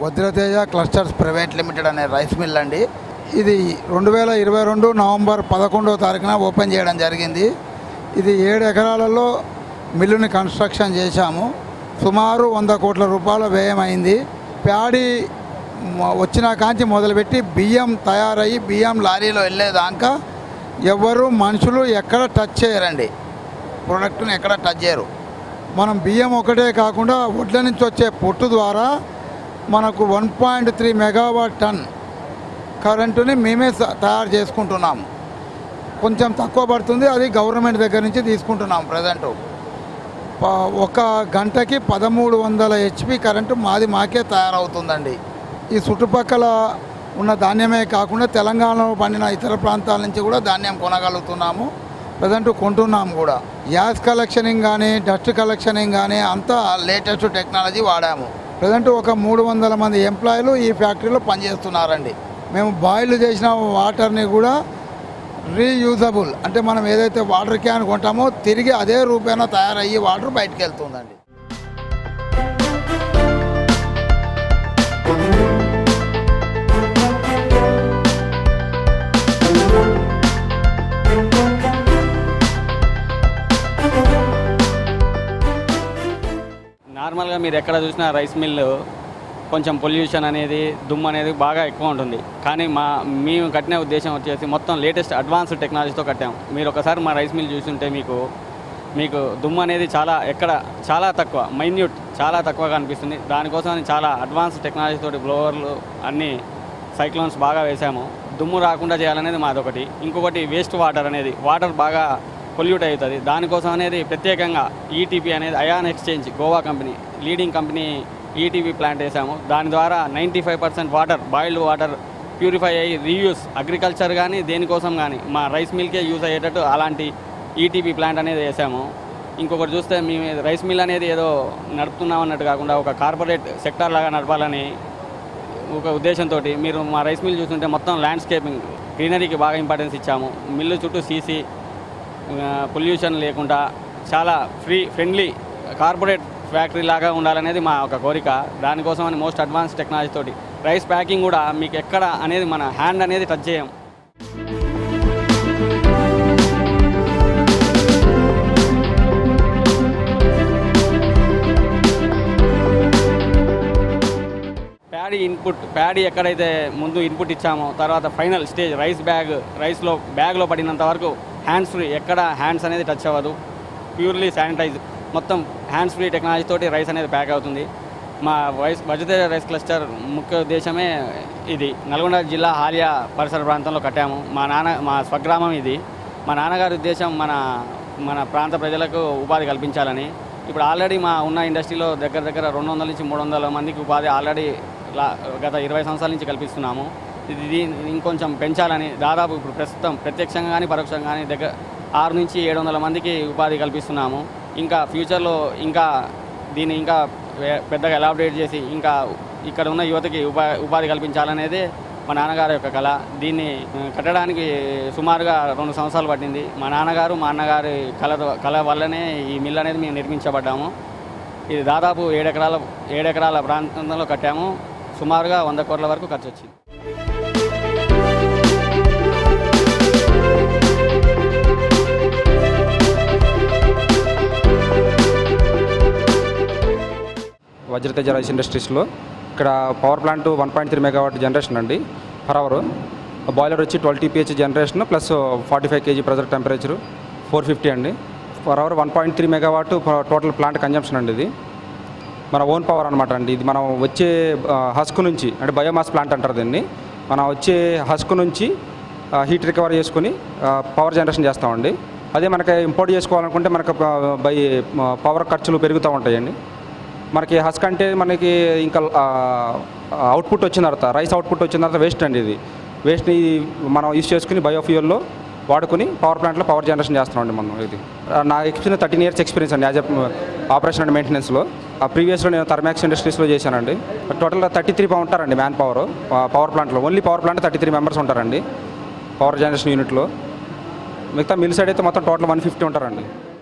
వజ్రతేజ clusters private limited అనే rice mill అండి ఇది రెండు వేల ఇరవై రెండు నవంబర్ పదకొండవ తారీఖున ఓపెన్ చేయడం జరిగింది ఇది ఏడు ఎకరాలలో మిల్లుని కన్స్ట్రక్షన్ చేశాము సుమారు వంద కోట్ల రూపాయల వ్యయమైంది ప్యాడీ మ- వచ్చిన కాంచి మొదలుపెట్టి బియ్యం తయారయ్యి బియ్యం లారీలో వెళ్ళేదాకా ఎవరు మనుషులు ఎక్కడ టచ్ చేయరండి ప్రోడక్ట్ని ఎక్కడ టచ్ చేయరు మనం బియ్యం ఒకటే కాకుండా వడ్ల నుంచి వచ్చే పొట్టు ద్వారా మనకు one point three megawatt ton కరెంటుని మేమే స- తయారు చేసుకుంటున్నాము కొంచెం తక్కువ పడుతుంది అది గవర్నమెంట్ దగ్గర నుంచి తీసుకుంటున్నాం ప్రజెంట్ ఒక గంటకి పదమూడు వందల హెచ్పి కరెంటు మాది మాకే తయారవుతుందండి ఈ చుట్టుపక్కల ఉన్న ధాన్యమే కాకుండా తెలంగాణలో పండిన ఇతర ప్రాంతాల నుంచి కూడా ధాన్యం కొనగలుగుతున్నాము ప్రజెంట్ కొంటున్నాము కూడా గ్యాస్ కలెక్షనింగ్ కానీ డస్ట్ కలెక్షనింగ్ కానీ అంతా లేటెస్ట్ టెక్నాలజీ వాడాము ప్రజెంట్ ఒక మూడు వందల మంది ఎంప్లాయీలు ఈ ఫ్యాక్టరీలో పనిచేస్తున్నారండి మేము బాయిల్ చేసిన వాటర్ని కూడా రీయూజబుల్ అంటే మనం ఏదైతే వాటర్ క్యాన్ కొంటామో తిరిగి అదే రూపేణా తయారయ్యి వాటర్ బయటకు వెళ్తుందండి నార్మల్గా మీరు ఎక్కడ చూసినా రైస్ మిల్లు కొంచెం పొల్యూషన్ అనేది దుమ్ము అనేది బాగా ఎక్కువ ఉంటుంది కానీ మా మేము కట్టిన ఉద్దేశం వచ్చేసి మొత్తం లేటెస్ట్ అడ్వాన్స్డ్ టెక్నాలజీతో కట్టాము మీరు ఒకసారి మా రైస్ మిల్ చూస్తుంటే మీకు మీకు దుమ్ము అనేది చాలా ఎక్కడ చాలా తక్కువ మైన్యూట్ చాలా తక్కువగా అనిపిస్తుంది దానికోసం చాలా అడ్వాన్స్ టెక్నాలజీ తోటి బ్లోవర్లు అన్ని సైక్లోన్స్ బాగా వేసాము దుమ్ము రాకుండా చేయాలనేది మాదొకటి ఇంకొకటి వేస్ట్ వాటర్ అనేది వాటర్ బాగా పొల్యూట్ అవుతుంది దానికోసం అనేది ప్రత్యేకంగా ఈటీపీ అనేది ion exchange Goa company leading company ETP plant వేసాము దాని ద్వారా ninety five percent water boiled water purify అయ్యి రీయూస్ అగ్రికల్చర్ కానీ దేనికోసం కానీ మా రైస్ మిల్కే యూజ్ అయ్యేటట్టు అలాంటి ఈటీపీ ప్లాంట్ అనేది వేసాము ఇంకొకటి చూస్తే మేము రైస్ మిల్ అనేది ఏదో నడుపుతున్నాం అన్నట్టు కాకుండా ఒక కార్పొరేట్ సెక్టార్ లాగా నడపాలని ఒక ఉద్దేశంతో మీరు మా రైస్ మిల్ చూస్తుంటే మొత్తం ల్యాండ్స్కేపింగ్ గ్రీనరీకి బాగా ఇంపార్టెన్స్ ఇచ్చాము మిల్లు చుట్టూ సీసీ పొల్యూషన్ లేకుండా చాలా ఫ్రీ ఫ్రెండ్లీ కార్పొరేట్ ఫ్యాక్టరీ లాగా ఉండాలనేది మా ఒక కోరిక దానికోసం అని మోస్ట్ అడ్వాన్స్ టెక్నాలజీ తోటి రైస్ ప్యాకింగ్ కూడా మీకు ఎక్కడ అనేది మన హ్యాండ్ అనేది టచ్ చేయం ప్యాడీ ఇన్పుట్ ప్యాడీ ఎక్కడైతే ముందు ఇన్పుట్ ఇచ్చామో తర్వాత ఫైనల్ స్టేజ్ రైస్ బ్యాగ్ రైస్లో బ్యాగ్లో పడినంత వరకు హ్యాండ్స్ ఫ్రీ ఎక్కడ హ్యాండ్స్ అనేది టచ్ అవ్వదు ప్యూర్లీ శానిటైజ్ మొత్తం హ్యాండ్స్ ఫ్రీ టెక్నాలజీ తోటి రైస్ అనేది ప్యాక్ అవుతుంది మా వైస్ వజతేజ రైస్ క్లస్టర్ ముఖ్య ఉద్దేశమే ఇది నల్గొండ జిల్లా హాలియా పరిసర ప్రాంతంలో కట్టాము మా నాన్న మా స్వగ్రామం ఇది మా నాన్నగారి ఉద్దేశం మన మన ప్రాంత ప్రజలకు ఉపాధి కల్పించాలని ఇప్పుడు ఆల్రెడీ మా ఉన్న ఇండస్ట్రీలో దగ్గర దగ్గర రెండు వందల నుంచి మూడు వందల మందికి ఉపాధి ఆల్రెడీ లా- గత ఇరవై సంవత్సరాల నుంచి కల్పిస్తున్నాము ఇది దీన్ని ఇంకొంచెం పెంచాలని దాదాపు ఇప్పుడు ప్రస్తుతం ప్రత్యక్షంగా కానీ పరోక్షంగా కానీ దగ్గర ఆరు నుంచి ఏడు వందల మందికి ఉపాధి కల్పిస్తున్నాము ఇంకా ఫ్యూచర్లో ఇంకా దీన్ని ఇంకా వే- పెద్దగా ఎలాబరేట్ చేసి ఇంకా ఇక్కడ ఉన్న యువతకి ఉపా ఉపాధి కల్పించాలనేది మా నాన్నగారి యొక్క కళ దీన్ని ఆ, కట్టడానికి సుమారుగా రెండు సంవత్సరాలు పట్టింది మా నాన్నగారు మా అన్నగారి కళ కళ వల్లనే ఈ మిల్ అనేది మేము నిర్మించబడ్డాము ఇది దాదాపు ఏడెకరాల ఏడెకరాల ప్రాంతంలో కట్టాము సుమారుగా వంద కోట్ల వరకు ఖర్చు వచ్చింది వజ్రతేజ రైస్ ఇండస్ట్రీస్లో ఇక్కడ power plant one point three megawatt generation అండి పర్ అవర్ బాయిలర్ వచ్చి twelve TPH generation plus forty five KG pressure temperature four fifty అండి per hour one point three megawatt total plant consumption అండి ఇది మన own power అనమాట అండి ఇది మనం వచ్చే హస్క్ నుంచి అంటే బయోమాస్ ప్లాంట్ అంటారు దీన్ని మనం వచ్చే హస్క్ నుంచి హీట్ రికవర్ చేసుకుని పవర్ జనరేషన్ చేస్తామండి అదే మనకి ఇంపోర్ట్ చేసుకోవాలనుకుంటే మనకు బై పవర్ ఖర్చులు పెరుగుతూ ఉంటాయండి మనకి హస్క్ అంటే మనకి ఇంకా అవుట్పుట్ వచ్చిన తర్వాత రైస్ అవుట్పుట్ వచ్చిన తర్వాత వేస్ట్ అండి ఇది వేస్ట్ని మనం యూస్ చేసుకుని బయోఫ్యూయల్లో వాడుకుని పవర్ ప్లాంట్లో పవర్ జనరేషన్ చేస్తున్నామండి మనం ఇది ఆ, నా ఎక్స్పీరియన్స్ థర్టీన్ ఇయర్స్ ఎక్స్పీరియన్స్ అండి యాజ్ ఎ ఆపరేషన్ అండ్ మెయింటెనెన్స్లో ఆ ప్రీవియస్లో నేను థర్మాక్స్ ఇండస్ట్రీస్లో చేశానండి టోటల్గా థర్టీ త్రీ ఉంటారండి మ్యాన్ పవర్ పవర్ ప్లాంట్లో only power plant thirty three members ఉంటారండి పవర్ జనరేషన్ యూనిట్లో మిగతా మిల్ సైడ్ అయితే మొత్తం టోటల్ వన్ ఫిఫ్టీ ఉంటారండి